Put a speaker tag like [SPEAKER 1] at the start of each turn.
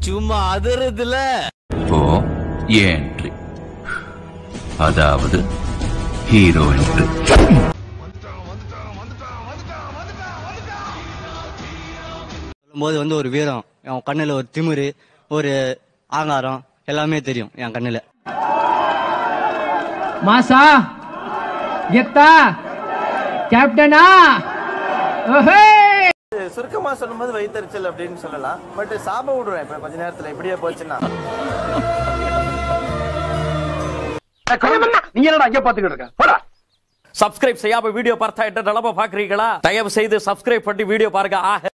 [SPEAKER 1] சும்மா அதறதுல
[SPEAKER 2] இப்போ என்ட்ரி அதாவது ஹீரோ என்ட்ரி
[SPEAKER 3] சொல்லும்போது வந்து ஒரு வீரம் என் கண்ணுல ஒரு திமிரு ஒரு ஆங்காரம் எல்லாமே தெரியும் என் கண்ணுல
[SPEAKER 4] மாசா கெத்தா கேப்டனா ஓஹே
[SPEAKER 5] சுருக்கமா சொல்லும்போது வைத்தறிச்சல் அப்படின்னு சொல்லலாம் பட் சாப விடுவேன் இப்ப கொஞ்ச நேரத்துல இப்படியே போச்சுன்னா
[SPEAKER 6] நீ என்னடா அங்க பாத்துக்கிட்டு இருக்க போடா
[SPEAKER 7] சப்ஸ்கிரைப் செய்யாம வீடியோ பார்த்தா என்ன நிலம பாக்குறீங்களா தயவு செய்து சப்ஸ்கிரைப் பண்ணி வீடியோ பாருங்க ஆக